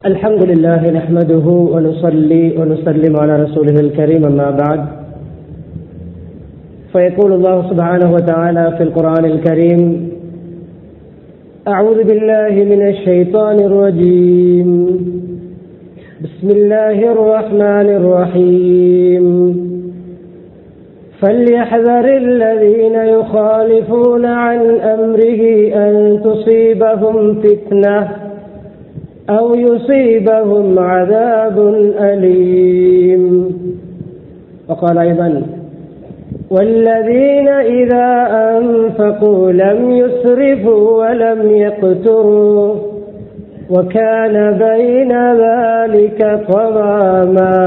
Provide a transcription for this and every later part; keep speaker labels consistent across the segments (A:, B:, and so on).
A: الحمد لله نحمده ونصلي ونسلم على رسوله الكريم أما بعد فيقول الله سبحانه وتعالى في القرآن الكريم أعوذ بالله من الشيطان الرجيم بسم الله الرحمن الرحيم فليحذر الذين يخالفون عن أمره أن تصيبهم فتنة أو يصيبهم عذاب أليم وقال أيضا والذين إذا أنفقوا لم يسرفوا ولم يقتروا وكان بين ذلك قواما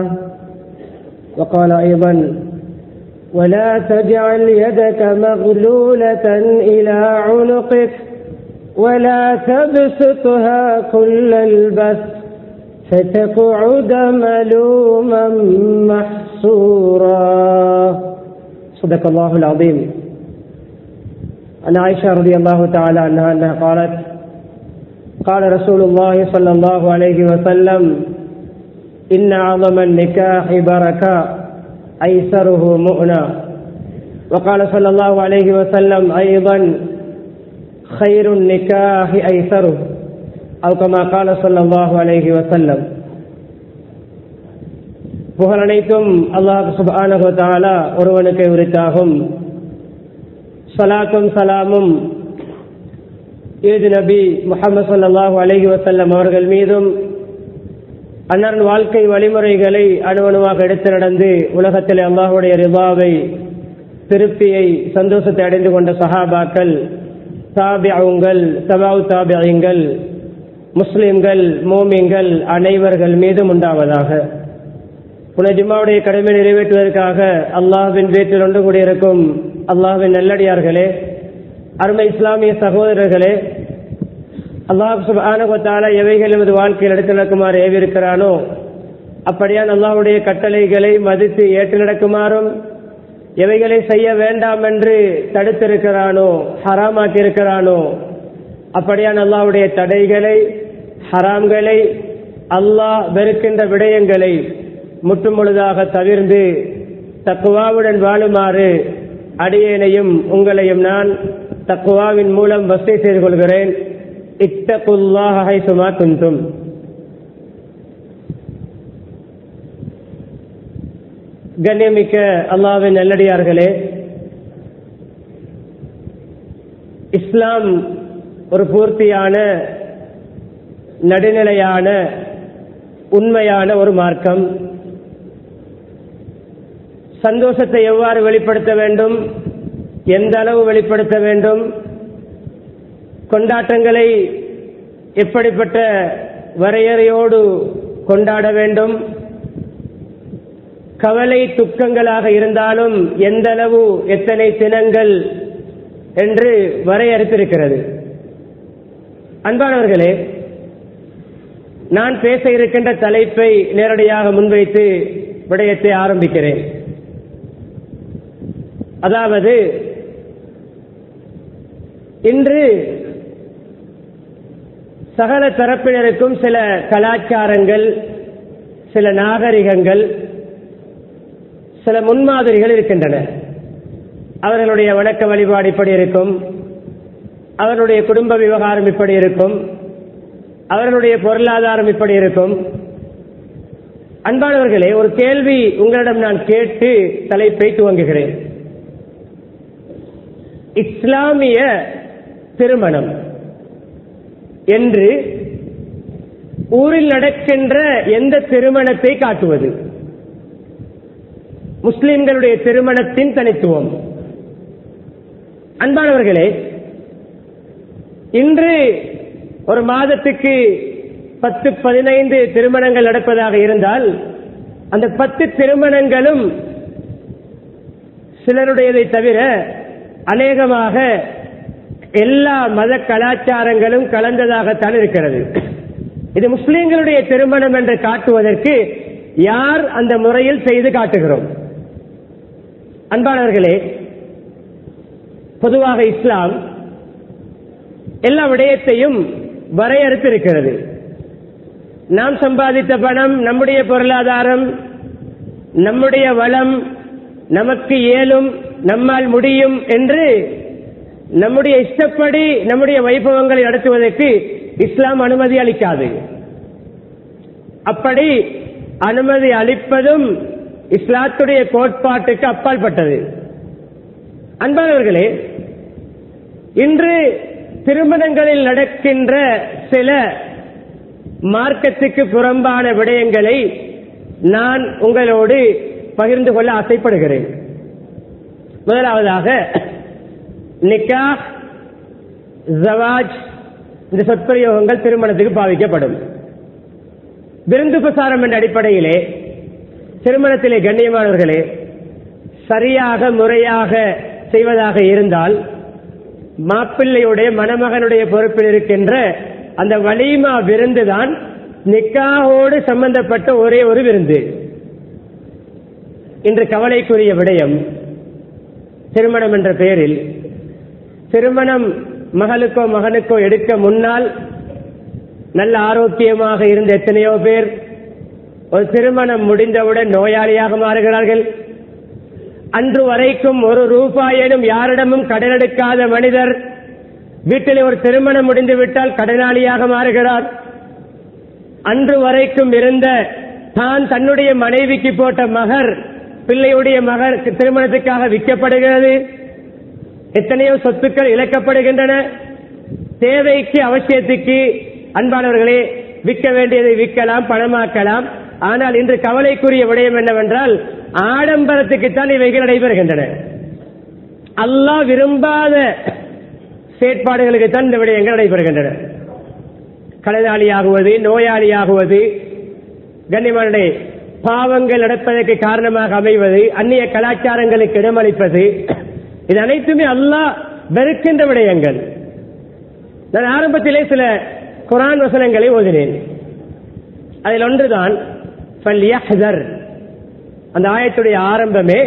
A: وقال أيضا ولا تجعل يدك مغلولة إلى عنقك ولا تبسطها كل البث فتقعد ملوما محسورا صدق الله العظيم عن عائشة رضي الله تعالى عنها أنها قالت قال رسول الله صلى الله عليه وسلم إن أعظم النكاح بركة أيسره مؤنى وقال صلى الله عليه وسلم أيضا خير النكاح أيسره أو كما قال صلى الله عليه وسلم புகழ் அனைத்தும் அல்லாஹ் சுபானு தாலா ஒருவனுக்கு உரித்தாகும் சலாத்தும் சலாமும் ஈது நபி முகமது சல்லாஹூ அலஹி வசல்லம் அவர்கள் மீதும் அன்னரின் வாழ்க்கை வழிமுறைகளை அணுவணுவாக எடுத்து நடந்து உலகத்தில் அல்லாஹுடைய ரிபாவை திருப்தியை சந்தோஷத்தை அடைந்து கொண்ட சஹாபாக்கள் தாபியங்கள் தபாவு தாபியங்கள் முஸ்லிம்கள் மோமியங்கள் அனைவர்கள் மீதும் உண்டாவதாக புனஜிமாவுடைய கடமை நிறைவேற்றுவதற்காக அல்லாஹின் வீட்டில் ஒன்று கூடியிருக்கும் அல்லாஹின் நல்லடியார்களே அருமை இஸ்லாமிய சகோதரர்களே அல்லாஹ் சுபானகத்தால எவைகள் எமது வாழ்க்கையில் எடுத்து நடக்குமாறு ஏவிருக்கிறானோ அப்படியான் அல்லாஹுடைய கட்டளைகளை மதித்து ஏற்று நடக்குமாறும் எவைகளை செய்ய வேண்டாம் என்று தடுத்திருக்கிறானோ ஹராமாக்கி இருக்கிறானோ அப்படியான் அல்லாஹுடைய தடைகளை ஹராம்களை அல்லாஹ் வெறுக்கின்ற விடயங்களை முற்றுமுழுதாக தவிர்ந்து தக்குவாவுடன் வாழுமாறு அடியேனையும் உங்களையும் நான் தக்குவாவின் மூலம் வசதி செய்து கொள்கிறேன் இத்தகுல்லாஹை சுமா குந்தும் கண்ணியமிக்க அல்லாவின் நல்லடியார்களே இஸ்லாம் ஒரு பூர்த்தியான நடுநிலையான உண்மையான ஒரு மார்க்கம் சந்தோஷத்தை எவ்வாறு வெளிப்படுத்த வேண்டும் எந்த அளவு வெளிப்படுத்த வேண்டும் கொண்டாட்டங்களை எப்படிப்பட்ட வரையறையோடு கொண்டாட வேண்டும் கவலை துக்கங்களாக இருந்தாலும் எந்த அளவு எத்தனை தினங்கள் என்று வரையறுத்திருக்கிறது அன்பானவர்களே நான் பேச இருக்கின்ற தலைப்பை நேரடியாக முன்வைத்து விடயத்தை ஆரம்பிக்கிறேன் அதாவது இன்று சகல தரப்பினருக்கும் சில கலாச்சாரங்கள் சில நாகரிகங்கள் சில முன்மாதிரிகள் இருக்கின்றன அவர்களுடைய வணக்க வழிபாடு இப்படி இருக்கும் அவர்களுடைய குடும்ப விவகாரம் இப்படி இருக்கும் அவர்களுடைய பொருளாதாரம் இப்படி இருக்கும் அன்பானவர்களே ஒரு கேள்வி உங்களிடம் நான் கேட்டு தலைப்பை துவங்குகிறேன் இஸ்லாமிய திருமணம் என்று ஊரில் நடக்கின்ற எந்த திருமணத்தை காட்டுவது முஸ்லிம்களுடைய திருமணத்தின் தனித்துவம் அன்பானவர்களே இன்று ஒரு மாதத்துக்கு பத்து பதினைந்து திருமணங்கள் நடப்பதாக இருந்தால் அந்த பத்து திருமணங்களும் சிலருடையதை தவிர அநேகமாக எல்லா மத கலாச்சாரங்களும் கலந்ததாகத்தான் இருக்கிறது இது முஸ்லிம்களுடைய திருமணம் என்று காட்டுவதற்கு யார் அந்த முறையில் செய்து காட்டுகிறோம் அன்பானவர்களே பொதுவாக இஸ்லாம் எல்லா விடயத்தையும் வரையறுத்திருக்கிறது நாம் சம்பாதித்த பணம் நம்முடைய பொருளாதாரம் நம்முடைய வளம் நமக்கு இயலும் நம்மால் முடியும் என்று நம்முடைய இஷ்டப்படி நம்முடைய வைபவங்களை நடத்துவதற்கு இஸ்லாம் அனுமதி அளிக்காது அப்படி அனுமதி அளிப்பதும் இஸ்லாத்துடைய கோட்பாட்டுக்கு அப்பாற்பட்டது அன்பானவர்களே இன்று திருமணங்களில் நடக்கின்ற சில மார்க்கத்துக்கு புறம்பான விடயங்களை நான் உங்களோடு பகிர்ந்து கொள்ள ஆசைப்படுகிறேன் முதலாவதாக நிக்கா ஜவாஜ் இந்த சொற்பிரயோகங்கள் திருமணத்துக்கு பாவிக்கப்படும் விருந்து பிரசாரம் என்ற அடிப்படையிலே திருமணத்திலே கண்ணியமானவர்களே சரியாக முறையாக செய்வதாக இருந்தால் மாப்பிள்ளையுடைய மணமகனுடைய பொறுப்பில் இருக்கின்ற அந்த வலிமா விருந்துதான் நிக்காவோடு சம்பந்தப்பட்ட ஒரே ஒரு விருந்து இன்று கவலைக்குரிய விடயம் திருமணம் என்ற பெயரில் திருமணம் மகளுக்கோ மகனுக்கோ எடுக்க முன்னால் நல்ல ஆரோக்கியமாக இருந்த எத்தனையோ பேர் ஒரு திருமணம் முடிந்தவுடன் நோயாளியாக மாறுகிறார்கள் அன்று வரைக்கும் ஒரு ரூபாயேனும் யாரிடமும் கடன் எடுக்காத மனிதர் வீட்டில் ஒரு திருமணம் முடிந்து விட்டால் கடனாளியாக மாறுகிறார் அன்று வரைக்கும் இருந்த தான் தன்னுடைய மனைவிக்கு போட்ட மகர் பிள்ளையுடைய மகர் திருமணத்துக்காக விற்கப்படுகிறது எத்தனையோ சொத்துக்கள் இழக்கப்படுகின்றன தேவைக்கு அவசியத்துக்கு அன்பானவர்களே விற்க வேண்டியதை விற்கலாம் பணமாக்கலாம் ஆனால் இன்று கவலைக்குரிய விடயம் என்னவென்றால் ஆடம்பரத்துக்குத்தான் இவைகள் நடைபெறுகின்றன அல்லாஹ் விரும்பாத செயற்பாடுகளுக்குத்தான் இந்த விடயங்கள் நடைபெறுகின்றன கடனாளியாகுவது நோயாளியாகுவது கண்ணியமான பாவங்கள் நடப்பதற்கு காரணமாக அமைவது அந்நிய கலாச்சாரங்களுக்கு இடமளிப்பது இது அனைத்துமே அல்லாஹ் வெறுக்கின்ற விடயங்கள் நான் ஆரம்பத்திலே சில குரான் வசனங்களை ஓதினேன் அதில் ஒன்றுதான் அந்த ஆயத்துடைய ஆரம்பமே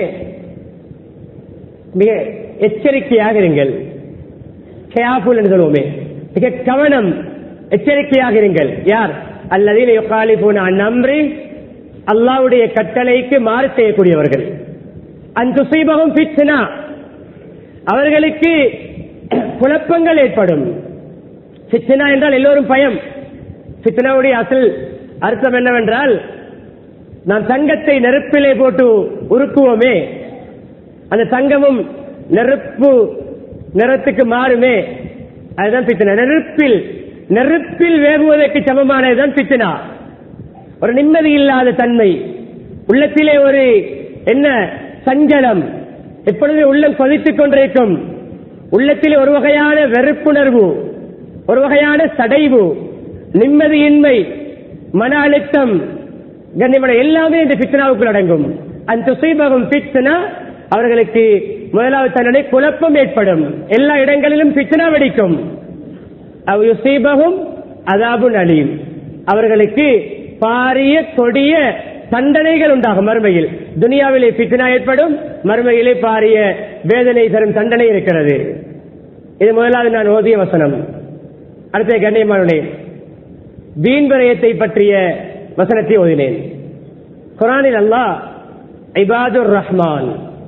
A: மிக எச்சரிக்கையாக இருங்கள் கேஃபுல் என்று சொல்லுவோமே மிக கவனம் எச்சரிக்கையாக இருங்கள் யார் அல்லது காலி போன நம்பி அல்லாவுடைய கட்டளைக்கு மாறு செய்யக்கூடியவர்கள் அந்த சுசீபகம் பிச்சனா அவர்களுக்கு குழப்பங்கள் ஏற்படும் பிச்சனா என்றால் எல்லோரும் பயம் பித்தனாவுடைய அசல் அர்த்தம் என்னவென்றால் நாம் தங்கத்தை நெருப்பிலே போட்டு உருக்குவோமே அந்த தங்கமும் நெருப்பு நிறத்துக்கு மாறுமே அதுதான் பித்தனா நெருப்பில் நெருப்பில் வேகுவதற்கு சமமானதுதான் பித்தனா ஒரு நிம்மதி இல்லாத தன்மை உள்ளத்திலே ஒரு என்ன சஞ்சலம் எப்பொழுது உள்ளம் கொதித்துக் கொண்டிருக்கும் உள்ளத்திலே ஒரு வகையான வெறுப்புணர்வு ஒரு வகையான சடைவு நிம்மதியின்மை மன அழுத்தம் கண்ணியமான எல்லாமே இந்த பித்னாவுக்குள் அடங்கும் அந்த சுசீபகம் பித்னா அவர்களுக்கு முதலாவது தன்னுடைய குழப்பம் ஏற்படும் எல்லா இடங்களிலும் பித்னா வெடிக்கும் யுசீபகும் அதாபுன் அழியும் அவர்களுக்கு பாரிய கொடிய தண்டனைகள் உண்டாகும் மறுமையில் துனியாவிலே பித்னா ஏற்படும் மறுமையிலே பாரிய வேதனை தரும் தண்டனை இருக்கிறது இது முதலாவது நான் ஓதிய வசனம் அடுத்த கண்ணியமானே வீண் விரயத்தை பற்றிய வசனத்தை ஓதினேன் குரானில் அல்லாஹ் இபாதுர் ரஹ்மான்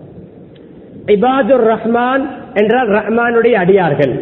A: இபாதுர் ரஹ்மான் என்றால் ரஹ்மானுடைய அடியார்கள்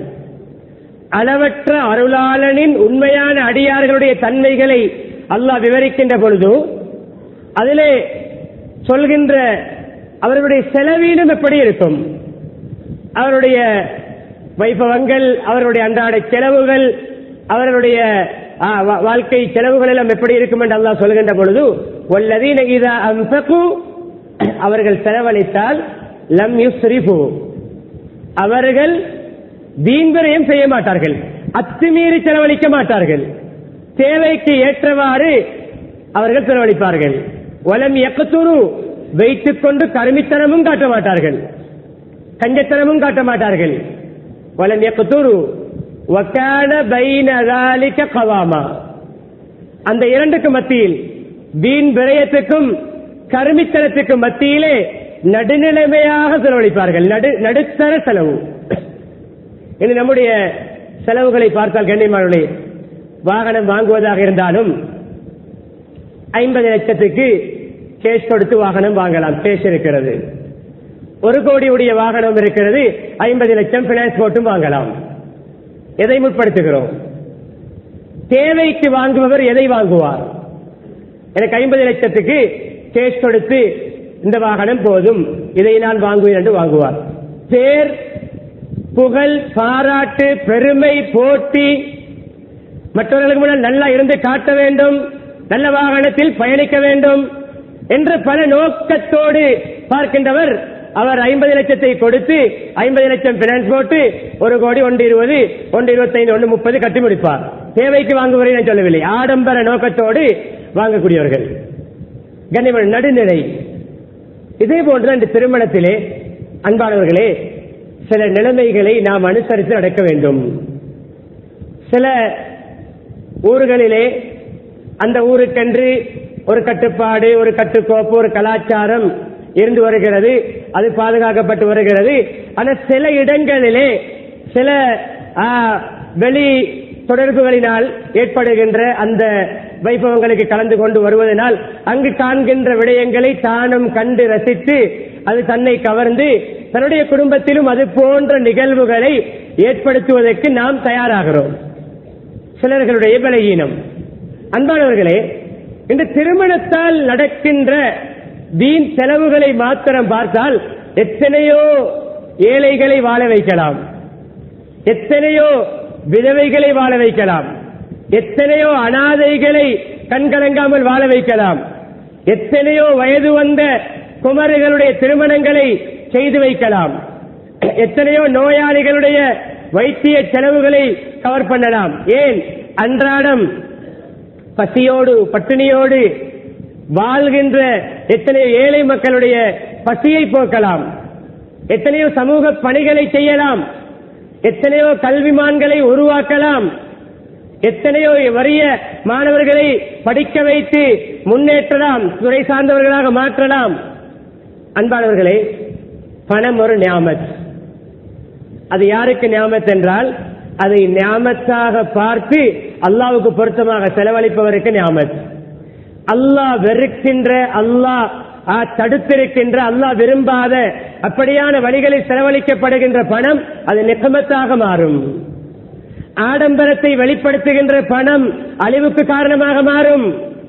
A: அளவற்ற அருளாளனின் உண்மையான அடியார்களுடைய தன்மைகளை அல்லாஹ் விவரிக்கின்ற பொழுது அதிலே சொல்கின்ற அவர்களுடைய செலவீனம் எப்படி இருக்கும் அவருடைய வைபவங்கள் அவருடைய அன்றாட செலவுகள் அவர்களுடைய வாழ்க்கை செலவுகள் எல்லாம் எப்படி இருக்கும் என்று அல்லாஹ் சொல்கின்ற பொழுது ஒல்லதீன இதா அம்சகு அவர்கள் செலவழித்தால் லம் யுஸ்ரிஃபு அவர்கள் வீண்விரயம் செய்ய மாட்டார்கள் அத்துமீறி செலவழிக்க மாட்டார்கள் தேவைக்கு ஏற்றவாறு அவர்கள் செலவழிப்பார்கள் வலம் எக்கத்தூரு வைத்துக் கொண்டு கருமித்தனமும் காட்ட மாட்டார்கள் கஞ்சத்தனமும் காட்ட மாட்டார்கள் வலம் எக்கத்தூரு வக்கான பைனதாலிக்க கவாமா அந்த இரண்டுக்கு மத்தியில் வீண் விரயத்துக்கும் கருமித்தனத்துக்கும் மத்தியிலே நடுநிலைமையாக செலவழிப்பார்கள் நடு நடுத்தர செலவு இனி நம்முடைய செலவுகளை பார்த்தால் கண்ணியமானே வாகனம் வாங்குவதாக இருந்தாலும் ஐம்பது லட்சத்துக்கு கேஷ் கொடுத்து வாகனம் வாங்கலாம் கேஷ் இருக்கிறது ஒரு கோடியுடைய வாகனம் இருக்கிறது ஐம்பது லட்சம் பினான்ஸ் போட்டும் வாங்கலாம் எதை முற்படுத்துகிறோம் தேவைக்கு வாங்குபவர் எதை வாங்குவார் எனக்கு ஐம்பது லட்சத்துக்கு கேஷ் கொடுத்து இந்த வாகனம் போதும் இதை நான் வாங்குவேன் என்று வாங்குவார் பேர் புகழ் பாராட்டு பெருமை போட்டி மற்றவர்களுக்கு முன்னால் நல்லா இருந்து காட்ட வேண்டும் நல்ல வாகனத்தில் பயணிக்க வேண்டும் என்ற பல நோக்கத்தோடு பார்க்கின்றவர் அவர் ஐம்பது லட்சத்தை கொடுத்து ஐம்பது லட்சம் பினான்ஸ் போட்டு ஒரு கோடி ஒன்று இருபது ஒன்று இருபத்தைந்து ஒன்று முப்பது கட்டி முடிப்பார் தேவைக்கு வாங்குவதை நான் சொல்லவில்லை ஆடம்பர நோக்கத்தோடு வாங்கக்கூடியவர்கள் கண்ணியமான நடுநிலை இதே போன்று இந்த திருமணத்திலே அன்பானவர்களே சில நிலைமைகளை நாம் அனுசரித்து நடக்க வேண்டும் சில ஊர்களிலே அந்த ஊருக்கென்று ஒரு கட்டுப்பாடு ஒரு கட்டுக்கோப்பு ஒரு கலாச்சாரம் இருந்து வருகிறது அது பாதுகாக்கப்பட்டு வருகிறது ஆனால் சில இடங்களிலே சில ஆ, வெளி தொடர்புகளினால் ஏற்படுகின்ற அந்த வைபவங்களுக்கு கலந்து கொண்டு வருவதனால் அங்கு காண்கின்ற விடயங்களை தானும் கண்டு ரசித்து அது தன்னை கவர்ந்து தன்னுடைய குடும்பத்திலும் அது போன்ற நிகழ்வுகளை ஏற்படுத்துவதற்கு நாம் தயாராகிறோம் சிலர்களுடைய பலகீனம் அன்பானவர்களே இந்த திருமணத்தால் நடக்கின்ற வீண் செலவுகளை மாத்திரம் பார்த்தால் எத்தனையோ ஏழைகளை வாழ வைக்கலாம் எத்தனையோ விதவைகளை வாழ வைக்கலாம் எத்தனையோ அனாதைகளை கண்கலங்காமல் வாழ வைக்கலாம் எத்தனையோ வயது வந்த குமரிகளுடைய திருமணங்களை செய்து வைக்கலாம் எத்தனையோ நோயாளிகளுடைய வைத்திய செலவுகளை கவர் பண்ணலாம் ஏன் அன்றாடம் பசியோடு பட்டினியோடு வாழ்கின்ற எத்தனையோ ஏழை மக்களுடைய பசியை போக்கலாம் எத்தனையோ சமூக பணிகளை செய்யலாம் எத்தனையோ கல்விமான்களை உருவாக்கலாம் எத்தனையோ வறிய மாணவர்களை படிக்க வைத்து முன்னேற்றலாம் துறை சார்ந்தவர்களாக மாற்றலாம் அன்பானவர்களே பணம் ஒரு ஞாபத் அது யாருக்கு ஞாபத் என்றால் அதை ஞாபத்தாக பார்த்து அல்லாவுக்கு பொருத்தமாக செலவழிப்பவருக்கு ஞாபத் அல்லாஹ் வெறுக்கின்ற அல்லாஹ் ஆ, தடுத்திருக்கின்ற அல்லாஹ் விரும்பாத அப்படியான வழிகளில் செலவழிக்கப்படுகின்ற பணம் அது நிகமத்தாக மாறும் ஆடம்பரத்தை வெளிப்படுத்துகின்ற பணம் அழிவுக்கு காரணமாக மாறும்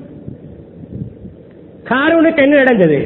A: காரூனுக்கு என்ன நடந்தது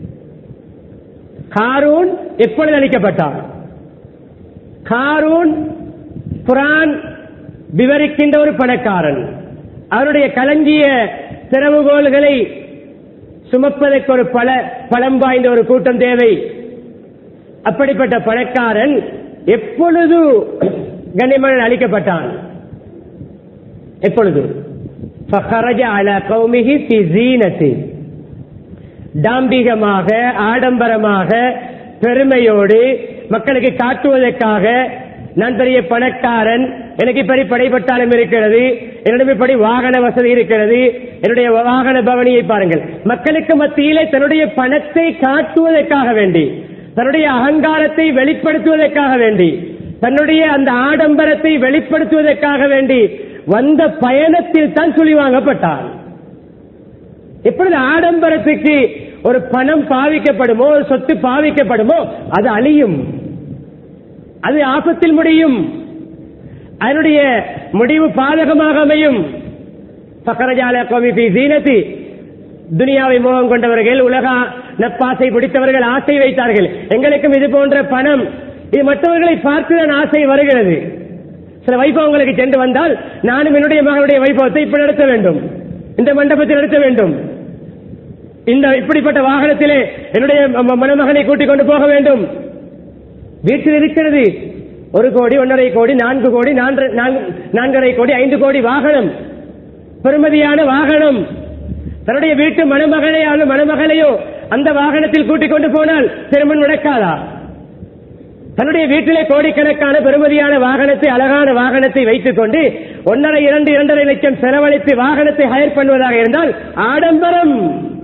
A: காரூன் எப்பொழுது அளிக்கப்பட்டார் காரூன் குரான் விவரிக்கின்ற ஒரு பணக்காரன் அவருடைய களஞ்சிய திறவுகோள்களை சுமப்பதற்கு ஒரு பல பலம் வாய்ந்த ஒரு கூட்டம் தேவை அப்படிப்பட்ட பணக்காரன் எப்பொழுது கண்ணியமன் அளிக்கப்பட்டான் எப்பொழுது فخرج على قومه في زينته. டாம்பிகமாக ஆடம்பரமாக பெருமையோடு மக்களுக்கு காட்டுவதற்காக நான் பெரிய பணக்காரன் எனக்கு இப்படி படைப்பட்டாலும் இருக்கிறது என்னிடம் இப்படி வாகன வசதி இருக்கிறது என்னுடைய வாகன பவனியை பாருங்கள் மக்களுக்கு மத்தியிலே தன்னுடைய பணத்தை காட்டுவதற்காக வேண்டி தன்னுடைய அகங்காரத்தை வெளிப்படுத்துவதற்காக வேண்டி தன்னுடைய அந்த ஆடம்பரத்தை வெளிப்படுத்துவதற்காக வேண்டி வந்த பயணத்தில் தான் சுழி வாங்கப்பட்டான் எப்பொழுது ஆடம்பரத்துக்கு ஒரு பணம் பாவிக்கப்படுமோ ஒரு சொத்து பாவிக்கப்படுமோ அது அழியும் அது ஆபத்தில் முடியும் அதனுடைய முடிவு பாதகமாக அமையும் பக்கரஜால கோமிபி சீனத்தி துனியாவை மோகம் கொண்டவர்கள் உலக நப்பாசை பிடித்தவர்கள் ஆசை வைத்தார்கள் எங்களுக்கும் இது போன்ற பணம் இது மற்றவர்களை பார்த்துதான் ஆசை வருகிறது சில வைபவங்களுக்கு சென்று வந்தால் நானும் என்னுடைய மகனுடைய வைபவத்தை இப்படி நடத்த வேண்டும் இந்த மண்டபத்தில் நடத்த வேண்டும் இந்த இப்படிப்பட்ட வாகனத்திலே என்னுடைய ம- மணமகனை கூட்டிக் கொண்டு போக வேண்டும் வீட்டில் இருக்கிறது ஒரு கோடி ஒன்றரை கோடி நான்கு கோடி நான்கு- நான்கு- நான்கரை கோடி ஐந்து கோடி வாகனம் பெருமதியான வாகனம் தன்னுடைய வீட்டு மணமகனையாலோ மணமகளையோ அந்த வாகனத்தில் கூட்டிக் கொண்டு போனால் திருமணம் நடக்காதா தன்னுடைய வீட்டிலே கோடிக்கணக்கான பெருமதியான வாகனத்தை அழகான வாகனத்தை வைத்துக் கொண்டு ஒன்றரை இரண்டு இரண்டரை லட்சம் செலவழித்து வாகனத்தை ஹயர் பண்ணுவதாக இருந்தால் ஆடம்பரம்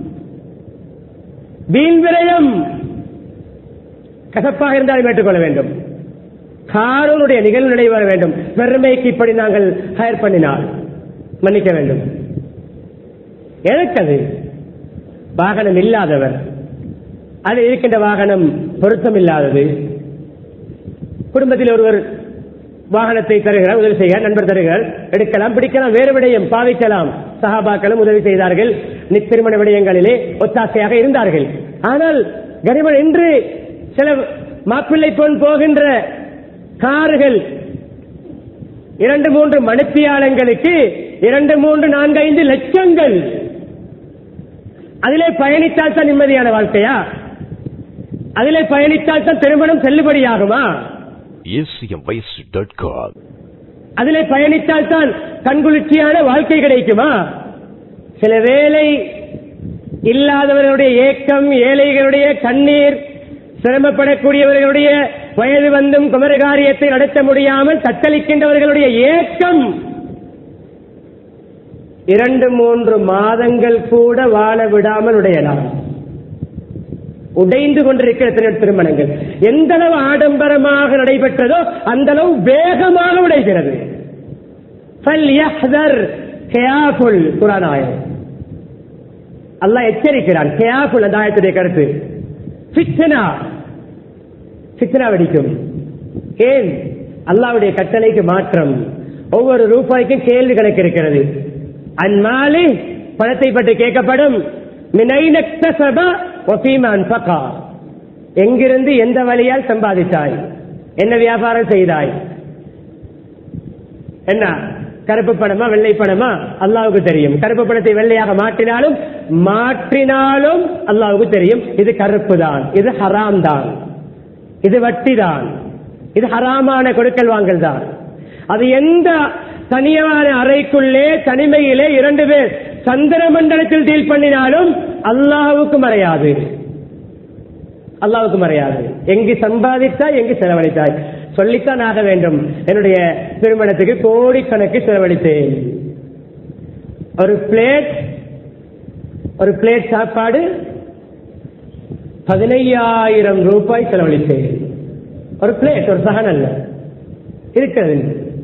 A: வீண் விரயம் கசப்பாக இருந்தாலும் ஏற்றுக்கொள்ள வேண்டும் காரூனுடைய நிகழ்வு நடைபெற வேண்டும் பெருமைக்கு இப்படி நாங்கள் ஹயர் பண்ணினால் மன்னிக்க வேண்டும் எதற்கது வாகனம் இல்லாதவர் அது இருக்கின்ற வாகனம் பொருத்தம் இல்லாதது குடும்பத்தில் ஒருவர் வாகனத்தை தருகிறார் உதவி செய்கிறார் நண்பர் தருகிறார் எடுக்கலாம் பிடிக்கலாம் வேறு விடயம் பாவிக்கலாம் சகாபாக்களும் உதவி செய்தார்கள் திருமண விடயங்களிலே ஒத்தாசையாக இருந்தார்கள் ஆனால் கனிமன் இன்று சில மாப்பிள்ளை போன் போகின்ற கார்கள் இரண்டு மூன்று மணித்தியாலங்களுக்கு இரண்டு மூன்று நான்கு ஐந்து லட்சங்கள் அதிலே பயணித்தால் தான் நிம்மதியான வாழ்க்கையா அதிலே பயணித்தால் தான் திருமணம் செல்லுபடியாகுமா
B: acmvoice.com
A: அதிலே பயணித்தால் தான் கண்குளிர்ச்சியான வாழ்க்கை கிடைக்குமா சில வேலை இல்லாதவர்களுடைய ஏக்கம் ஏழைகளுடைய கண்ணீர் சிரமப்படக்கூடியவர்களுடைய வயது வந்தும் குமரகாரியத்தை நடத்த முடியாமல் தத்தளிக்கின்றவர்களுடைய ஏக்கம் இரண்டு மூன்று மாதங்கள் கூட வாழ விடாமல் உடையலாம் உடைந்து கொண்டிருக்கிற திரு- திருமணங்கள் எந்த அளவு ஆடம்பரமாக நடைபெற்றதோ அந்த அளவு வேகமாக உடைகிறது فَلْيَحْذَرْ كَيَافُلْ குர்ஆன் ஆயம் அல்லாஹ் எச்சரிக்கிறான் கேஃபுல் அந்த ஆயத்துடைய கருத்து ஃபித்னா ஃபித்னா வெடிக்கும் ஏன் அல்லாஹ்வுடைய கட்டளைக்கு மாற்றம் ஒவ்வொரு ரூபாய்க்கும் கேள்வி கணக்கு இருக்கிறது அந்மாலி பணத்தை பற்றி கேட்கப்படும் மினைன இக்தஸப வஃபீமா அன்ஃபகா. எங்கிருந்து எந்த வழியால் சம்பாதித்தாய் என்ன வியாபாரம் செய்தாய் என்ன கருப்பு பணமா வெள்ளை பணமா அல்லாவுக்கு தெரியும் கருப்பு பணத்தை வெள்ளையாக மாற்றினாலும் மாற்றினாலும் அல்லாவுக்கு தெரியும் இது கருப்பு தான் இது ஹராம் தான் இது வட்டி தான் இது ஹராமான கொடுக்கல் வாங்கல் தான் அது எந்த தனியான அறைக்குள்ளே தனிமையிலே இரண்டு பேர் சந்திர மண்டலத்தில் டீல் பண்ணினாலும் அல்லாஹ்வுக்கு மறையாது அல்லாவுக்கு மறையாது எங்கு சம்பாதித்தாய் எங்கு செலவழித்தாய் சொல்லித்தான் ஆக வேண்டும் என்னுடைய திருமணத்துக்கு கோடிக்கணக்கு செலவழித்தேன் ஒரு பிளேட் ஒரு பிளேட் சாப்பாடு பதினையாயிரம் ரூபாய் செலவழித்தேன் ஒரு பிளேட் ஒரு சகன் அல்ல இருக்கிறது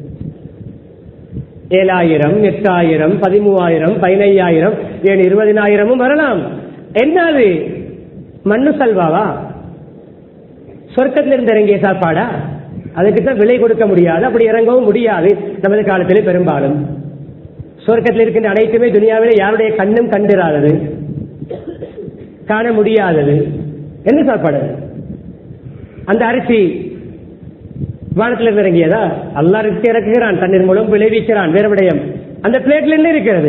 A: ஏழாயிரம் எட்டாயிரம் பதிமூவாயிரம் பதினையாயிரம் ஏன் இருபதினாயிரமும் வரலாம் என்னது மண்ணு சல்வாவா சொர்க்கத்தில் இருந்து இறங்கிய சாப்பாடா அதுக்கு தான் விலை கொடுக்க முடியாது அப்படி இறங்கவும் முடியாது நமது காலத்திலே பெரும்பாலும் சொர்க்கத்தில் இருக்கின்ற அனைத்துமே துனியாவிலே யாருடைய கண்ணும் கண்டிராதது காண முடியாதது என்ன சாப்பாடு அந்த அரிசி வானத்தில் இருந்து இறங்கியதா அல்லா இருக்கு இறக்குகிறான் தண்ணீர் மூலம் விளைவிக்கிறான் வேறு விடயம் அந்த பிளேட்ல என்ன இருக்கிறது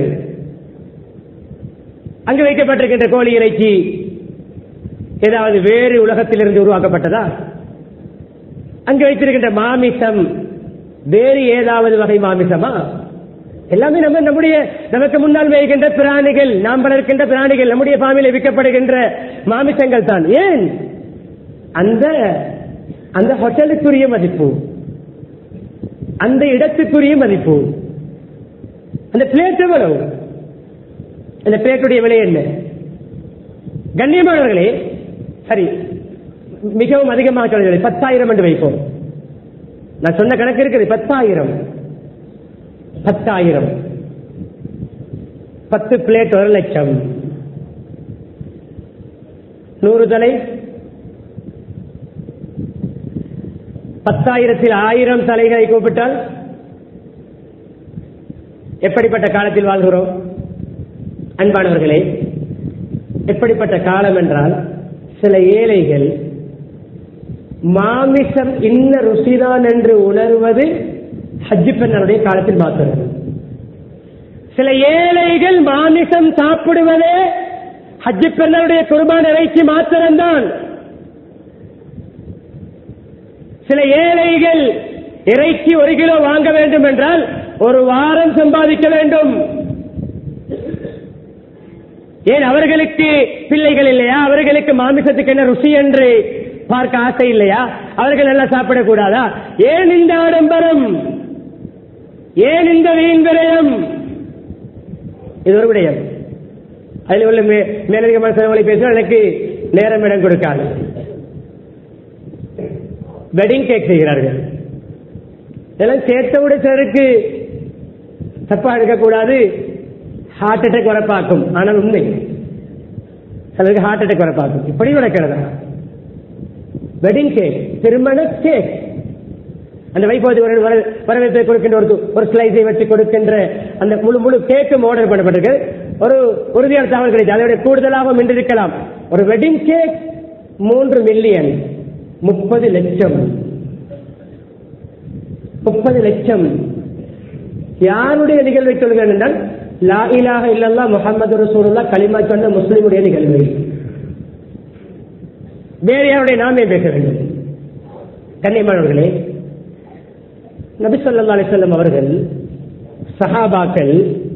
A: அங்கு வைக்கப்பட்டிருக்கின்ற கோழி இறைச்சி ஏதாவது வேறு உலகத்திலிருந்து உருவாக்கப்பட்டதா அங்கு வைத்திருக்கின்ற மாமிசம் வேறு ஏதாவது வகை மாமிசமா எல்லாமே நம்ம நம்முடைய நமக்கு முன்னால் வைக்கின்ற பிராணிகள் நாம் வளர்க்கின்ற பிராணிகள் நம்முடைய பாமில விற்கப்படுகின்ற மாமிசங்கள் தான் ஏன் அந்த அந்த ஹோட்டலுக்குரிய மதிப்பு அந்த இடத்துக்குரிய மதிப்பு அந்த பிளேட் எவ்வளவு அந்த பிளேட்டுடைய விலை என்ன கண்ணியமானவர்களே சரி மிகவும் அதிகமாக சொல்கிறது பத்தாயிரம் என்று வைப்போம் நான் சொன்ன கணக்கு இருக்குது பத்தாயிரம் பத்தாயிரம் பத்து பிளேட் ஒரு லட்சம் நூறு தலை பத்தாயிரத்தில் ஆயிரம் தலைகளை கூப்பிட்டால் எப்படிப்பட்ட காலத்தில் வாழ்கிறோம் அன்பானவர்களே எப்படிப்பட்ட காலம் என்றால் சில ஏழைகள் மாமிசம் இன்ன ருசிதான் என்று உணர்வது ஹஜ்ஜி பெண்ணனுடைய காலத்தில் மாத்திரம் சில ஏழைகள் மாமிசம் சாப்பிடுவதே ஹஜ்ஜி பெண்ணனுடைய குர்பான் இறைச்சி மாத்திரம்தான் சில ஏழைகள் இறைச்சி ஒரு கிலோ வாங்க வேண்டும் என்றால் ஒரு வாரம் சம்பாதிக்க வேண்டும் ஏன் அவர்களுக்கு பிள்ளைகள் இல்லையா அவர்களுக்கு மாமிசத்துக்கு என்ன ருசி என்று பார்க்க ஆசை இல்லையா அவர்கள் நல்லா சாப்பிடக்கூடாதா ஏன் இந்த ஆடம்பரம் ஏன் இந்த வீண் விரயம் இது ஒரு விடயம் அதில் உள்ள மே- மேலதிகமான செலவுகளை பேசுவோம் எனக்கு நேரம் இடம் கொடுக்காது வெட்டிங் கேக் செய்கிறார்கள் இதெல்லாம் சேர்த்த விட சிலருக்கு தப்பா எடுக்கக்கூடாது ஹார்ட் அட்டாக் வர பார்க்கும் ஆனால் உண்மை சிலருக்கு ஹார்ட் அட்டாக் வர பார்க்கும் இப்படி நடக்கிறதா வெட்டிங் கேக் திருமண கேக் அந்த வைபவத்தை ஒரு வர- வரவேற்பை கொடுக்கின்ற ஒரு ஒரு ஸ்லைஸை வச்சு கொடுக்கின்ற அந்த முழு முழு கேக்கும் ஆர்டர் பண்ணப்பட்டிருக்கு ஒரு உறுதியான தகவல் கிடையாது அதை விட கூடுதலாகவும் இருக்கலாம் ஒரு வெட்டிங் கேக் மூன்று மில்லியன் முப்பது லட்சம் முப்பது லட்சம் யாருடைய நிகழ்வை சொல்கிறேன் என்றால் லா இலாஹ இல்லல்லா முஹம்மது ரசூலுல்லாஹ் கலிமா சொன்ன முஸ்லிமுடைய நிகழ்வு வேறு யாருடைய நாமே பேச வேண்டும் கண்ணியமானவர்களே நபி ஸல்லல்லாஹு அலைஹி வஸல்லம் அவர்கள் சஹாபாக்கள்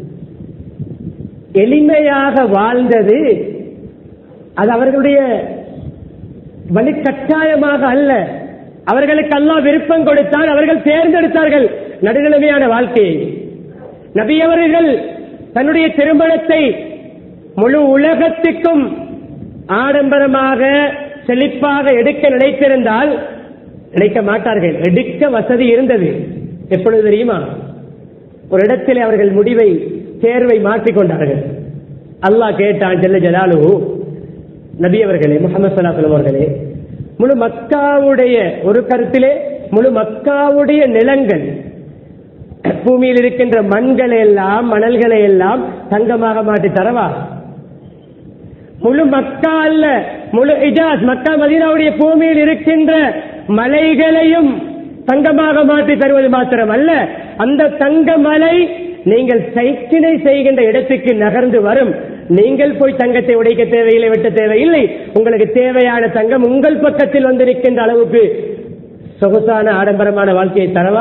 A: எளிமையாக வாழ்ந்தது அது அவர்களுடைய வழிகட்டாயமாக அல்ல அவர்களுக்கு அல்லாஹ் விருப்பம் கொடுத்தால் அவர்கள் தேர்ந்தெடுத்தார்கள் நடுநிலைமையான வாழ்க்கையை நபி அவர்கள் தன்னுடைய திருமணத்தை முழு உலகத்துக்கும் ஆடம்பரமாக செழிப்பாக எடுக்க நினைத்திருந்தால் நினைக்க மாட்டார்கள் எடுக்க வசதி இருந்தது எப்பொழுது தெரியுமா ஒரு இடத்திலே அவர்கள் முடிவை தேர்வை மாற்றிக் கொண்டார்கள் அல்லாஹ் கேட்டான் ஜெல்ல ஜலாலு நபி அவர்களே முகமது சலாஹலம் அவர்களே முழு மக்காவுடைய ஒரு கருத்திலே முழு மக்காவுடைய நிலங்கள் பூமியில் இருக்கின்ற மண்களை எல்லாம் மணல்களை எல்லாம் தங்கமாக மாற்றி தரவா முழு மக்கா அல்ல முழு இஜாஸ் மக்கா மதீனாவுடைய பூமியில் இருக்கின்ற மலைகளையும் தங்கமாக மாற்றி தருவது மாத்திரம் அல்ல அந்த தங்க மலை நீங்கள் சைக்கிளை செய்கின்ற இடத்துக்கு நகர்ந்து வரும் நீங்கள் போய் தங்கத்தை உடைக்க தேவையில்லை வெட்ட தேவையில்லை உங்களுக்கு தேவையான தங்கம் உங்கள் பக்கத்தில் வந்திருக்கின்ற அளவுக்கு சொகுசான ஆடம்பரமான வாழ்க்கையை தரவா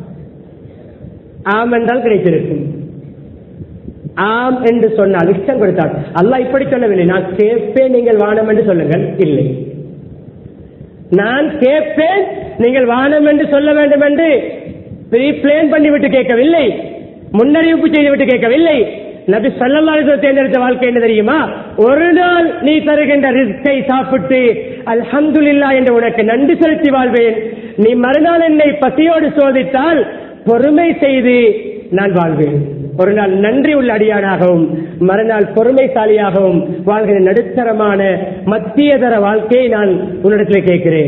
A: ஆம் என்றால் கிடைத்திருக்கும் ஆம் என்று சொன்னால் இஷ்டம் கொடுத்தார் அல்லாஹ் இப்படி சொல்லவில்லை நான் கேட்பேன் நீங்கள் வானம் என்று சொல்லுங்கள் இல்லை நான் கேட்பேன் நீங்கள் வானம் என்று சொல்ல வேண்டும் என்று ப்ரீ பிளேன் பண்ணிவிட்டு கேட்கவில்லை முன்னறிவிப்பு செய்துவிட்டு கேட்கவில்லை நபி ஸல்லல்லாஹு அலைஹி வஸல்லம் தேர்ந்தெடுத்த வாழ்க்கை என்ன தெரியுமா ஒரு நாள் நீ தருகின்ற ரிஸ்கை சாப்பிட்டு அல்ஹம்துலில்லாஹ் என்று உனக்கு நன்றி செலுத்தி வாழ்வேன் நீ மறுநாள் என்னை பசியோடு சோதித்தால் பொறுமை செய்து நான் வாழ்வேன் ஒரு நாள் நன்றி உள்ள அடியானாகவும் மறுநாள் பொறுமைசாலியாகவும் வாழ்கிற நடுத்தரமான மத்தியதர வாழ்க்கையை நான் உன்னிடத்தில் கேட்கிறேன்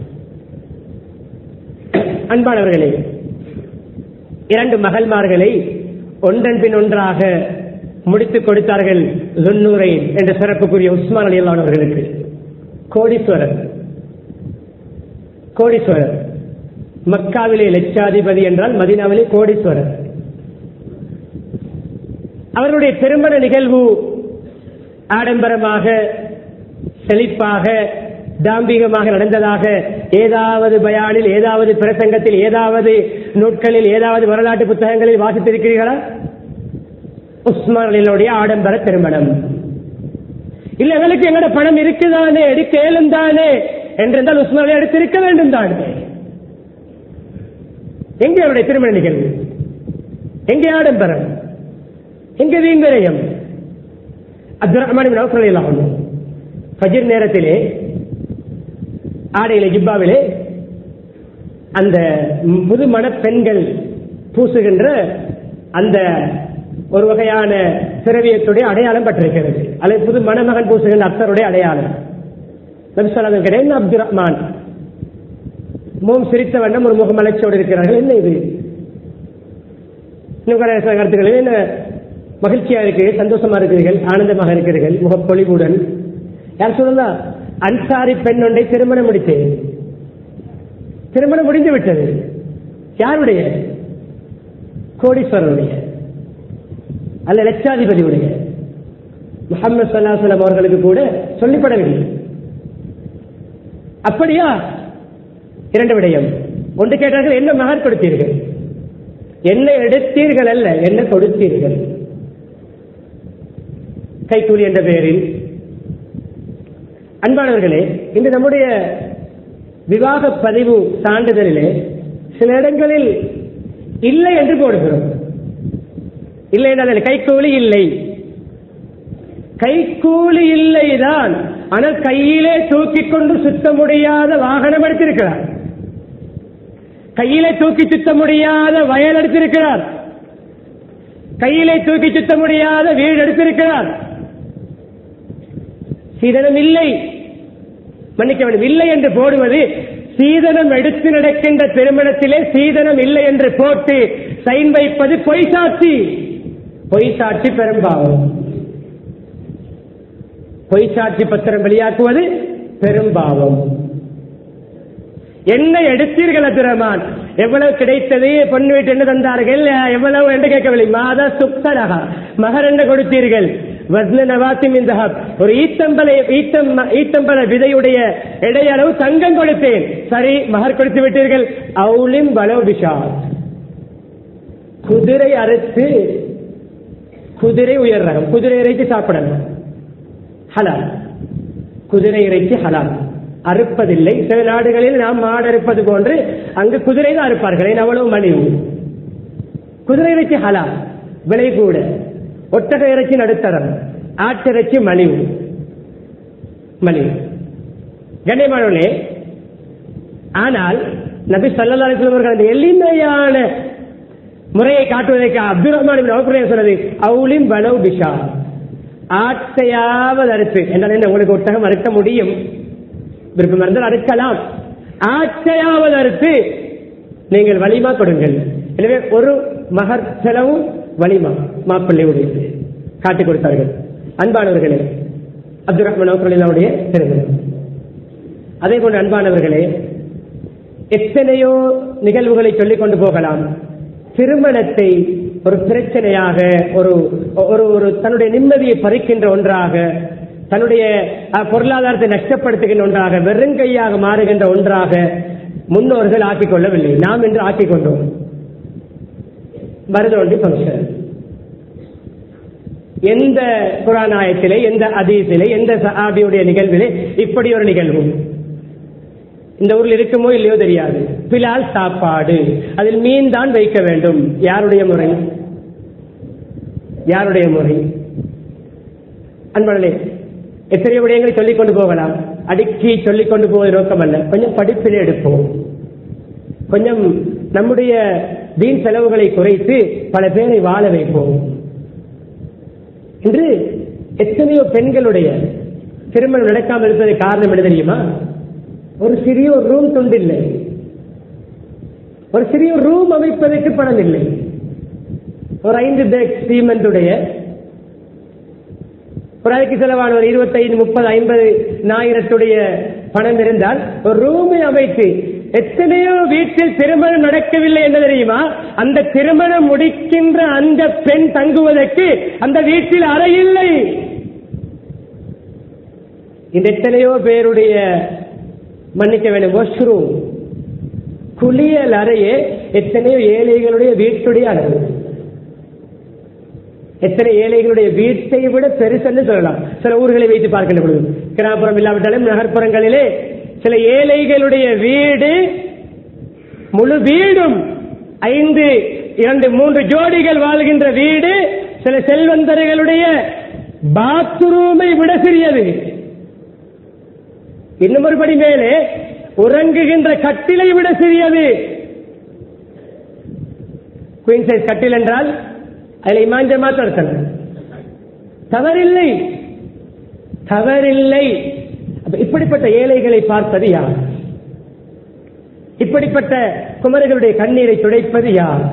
A: அன்பானவர்களே இரண்டு மகள்மார்களை ஒன்றன் பின் ஒன்றாக முடித்துக் கொடுத்தார்கள் துன்னூரை என்ற சிறப்புக்குரிய உஸ்மான் அலி அவர்களுக்கு கோடீஸ்வரர் கோடீஸ்வரர் மக்காவிலே லட்சாதிபதி என்றால் மதினாவிலே கோடீஸ்வரர் அவர்களுடைய திருமண நிகழ்வு ஆடம்பரமாக செழிப்பாக தாம்பிகமாக நடந்ததாக ஏதாவது பயானில் ஏதாவது பிரசங்கத்தில் ஏதாவது நூட்களில் ஏதாவது வரலாற்று புத்தகங்களில் வாசித்திருக்கிறீர்களா உஸ்மானினுடைய ஆடம்பர திருமணம் இல்ல எங்களுக்கு எங்கட பணம் இருக்குதானே எடுக்க ஏலும் தானே என்றிருந்தால் உஸ்மானில் எடுத்திருக்க வேண்டும் தானே எங்கே அவருடைய திருமண நிகழ்வு எங்கே ஆடம்பரம் எங்கே வீண்விரயம் அப்துல் ரஹ்மான் நௌஃபர் ஃபஜிர் நேரத்திலே ஆடையிலே ஜிப்பாவிலே அந்த புது மண பெண்கள் பூசுகின்ற அந்த ஒரு வகையான திரவியத்துடைய அடையாளம் பெற்றிருக்கிறது அல்லது புது மணமகன் பூசுகின்ற அத்தருடைய அடையாளம் நபிசல்லாதம் கிடையாது அப்துல் ரஹ்மான் முகம் சிரித்த வண்ணம் ஒரு முகமலர்ச்சியோடு இருக்கிறார்கள் என்ன இது இன்னும் கூட சில கருத்துக்கள் என்ன மகிழ்ச்சியா இருக்கு சந்தோஷமா இருக்கிறீர்கள் ஆனந்தமாக இருக்கிறீர்கள் முகப்பொழிவுடன் யார் சொல்லலாம் அன்சாரி பெண் ஒன்றை திருமணம் முடித்தேன் திருமணம் முடிந்து விட்டது யாருடைய கோடீஸ்வரனுடைய அல்ல லட்சாதிபதியுடைய முகமது சல்லாஹலம் அவர்களுக்கு கூட சொல்லிப்படவில்லை அப்படியா இரண்டு விடயம் ஒன்று கேட்டார்கள் என்ன மகர் கொடுத்தீர்கள் என்ன எடுத்தீர்கள் அல்ல என்ன கொடுத்தீர்கள் கைக்கூலி என்ற பெயரில் அன்பானவர்களே இன்று நம்முடைய விவாக பதிவு சான்றிதழிலே சில இடங்களில் இல்லை என்று போடுகிறோம் இல்லை என்றால் கைக்கூலி இல்லை கைக்கூலி இல்லைதான் ஆனால் கையிலே தூக்கிக் கொண்டு சுத்த முடியாத வாகனம் எடுத்திருக்கிறார் கையிலே தூக்கி சுத்த முடியாத வயல் எடுத்திருக்கிறார் கையிலே தூக்கி சுத்த முடியாத வீடு எடுத்திருக்கிறார் சீதனம் இல்லை மன்னிக்க வேண்டும் இல்லை என்று போடுவது சீதனம் எடுத்து நடக்கின்ற திருமணத்திலே சீதனம் இல்லை என்று போட்டு சைன் வைப்பது பொய் சாட்சி பொய் சாட்சி பெரும்பாவம் பொய் சாட்சி பத்திரம் வெளியாக்குவது பெரும்பாவம் என்ன எடுத்தீர்கள் அப்துரமான் எவ்வளவு கிடைத்தது பொண்ணு வீட்டு என்ன தந்தார்கள் எவ்வளவு என்று கேட்கவில்லை மாதா சுப்தரகா மகர் என்ன கொடுத்தீர்கள் வஸ்ன நவாசிம் இந்த ஒரு ஈத்தம்பலை ஈத்தம் ஈத்தம்பல விதையுடைய இடையளவு தங்கம் கொடுத்தேன் சரி மகர் கொடுத்து விட்டீர்கள் அவுலிம் பலோ விஷால் குதிரை அறுத்து குதிரை உயர் ரகம் குதிரை இறைச்சி சாப்பிடணும் ஹலால் குதிரை இறைச்சி ஹலால் அறுப்பதில்லை சில நாடுகளில் நாம் மாடு அறுப்பது போன்று அங்கு குதிரை தான் அறுப்பார்கள் ஏன் அவ்வளவு மலிவு குதிரை இறைச்சி ஹலால் விலை கூட ஒட்டக இறைச்சி நடுத்தரம் ஆட்டிறைச்சி மலிவு மலிவு கண்ணியமானவர்களே ஆனால் நபி சல்லா அலிஸ்லாம் அந்த எளிமையான முறையை காட்டுவதற்கு அப்துல் ரஹ்மான் சொன்னது அவுலின் பலவ் பிஷா ஆட்டையாவது அறுத்து என்றால் என்ன உங்களுக்கு ஒட்டகம் அறுக்க முடியும் விருப்பம் இருந்தால் அறுக்கலாம் ஆட்டையாவது அறுத்து நீங்கள் வலிமா கொடுங்கள் எனவே ஒரு மகர் செலவும் வலிமா மாப்பிள்ளை உடையது காட்டிக் கொடுத்தார்கள் அன்பானவர்களே அப்துல் ரஹ்மான் அவர்களுடைய திருமணம் அதே போன்று அன்பானவர்களே எத்தனையோ நிகழ்வுகளை சொல்லிக் கொண்டு போகலாம் திருமணத்தை ஒரு பிரச்சனையாக ஒரு ஒரு ஒரு தன்னுடைய நிம்மதியை பறிக்கின்ற ஒன்றாக தன்னுடைய பொருளாதாரத்தை நஷ்டப்படுத்துகின்ற ஒன்றாக வெறுங்கையாக மாறுகின்ற ஒன்றாக முன்னோர்கள் ஆக்கிக் கொள்ளவில்லை நாம் என்று ஆக்கிக் கொண்டோம் மருதோண்டி பங்கன் எந்த புராணாயத்திலே எந்த அதீசிலே எந்த சஹாபியுடைய நிகழ்விலே இப்படி ஒரு நிகழ்வு இந்த ஊரில் இருக்குமோ இல்லையோ தெரியாது பிலால் சாப்பாடு அதில் மீன் தான் வைக்க வேண்டும் யாருடைய முறை யாருடைய முறை அன்பர்களே எத்தனை விடயங்களை சொல்லிக் கொண்டு போகலாம் அடுக்கி சொல்லிக் கொண்டு போவது நோக்கம் அல்ல கொஞ்சம் படிப்பிலே எடுப்போம் கொஞ்சம் நம்முடைய வீண் செலவுகளை குறைத்து பல பேரை வாழ வைப்போம் இன்று எத்தனையோ பெண்களுடைய திருமணம் நடக்காமல் இருப்பதற்கு காரணம் என்ன தெரியுமா ஒரு சிறிய ஒரு ரூம் துண்டில்லை ஒரு சிறிய ரூம் அமைப்பதற்கு பணம் இல்லை ஒரு ஐந்து பேக் சீமெண்டுடைய ஒரு அதுக்கு செலவான ஒரு இருபத்தைந்து முப்பது ஐம்பது ஆயிரத்துடைய பணம் இருந்தால் ஒரு ரூமை அமைத்து எத்தனையோ வீட்டில் திருமணம் நடக்கவில்லை என்ன தெரியுமா அந்த திருமணம் முடிக்கின்ற அந்த பெண் தங்குவதற்கு அந்த வீட்டில் அறை இல்லை இந்த எத்தனையோ பேருடைய மன்னிக்க வேண்டும் வாஷ்ரூம் குளியல் அறையே எத்தனையோ ஏழைகளுடைய வீட்டுடைய அளவு எத்தனை ஏழைகளுடைய வீட்டை விட பெருசென்று சொல்லலாம் சில ஊர்களை வைத்து பார்க்கின்ற பொழுது கிராமப்புறம் இல்லாவிட்டாலும் நகர்ப்புறங்களிலே சில ஏழைகளுடைய வீடு முழு வீடும் ஐந்து இரண்டு மூன்று ஜோடிகள் வாழ்கின்ற வீடு சில செல்வந்தர்களுடைய பாத்ரூமை விட சிறியது இன்னும் ஒருபடி மேலே உறங்குகின்ற கட்டிலை விட சிறியது குயின் சைஸ் கட்டில் என்றால் அதில் இமாஞ்ச மாத்திரம் தவறில்லை தவறில்லை இப்படிப்பட்ட ஏழைகளை பார்ப்பது யார் இப்படிப்பட்ட குமரர்களுடைய கண்ணீரை துடைப்பது யார்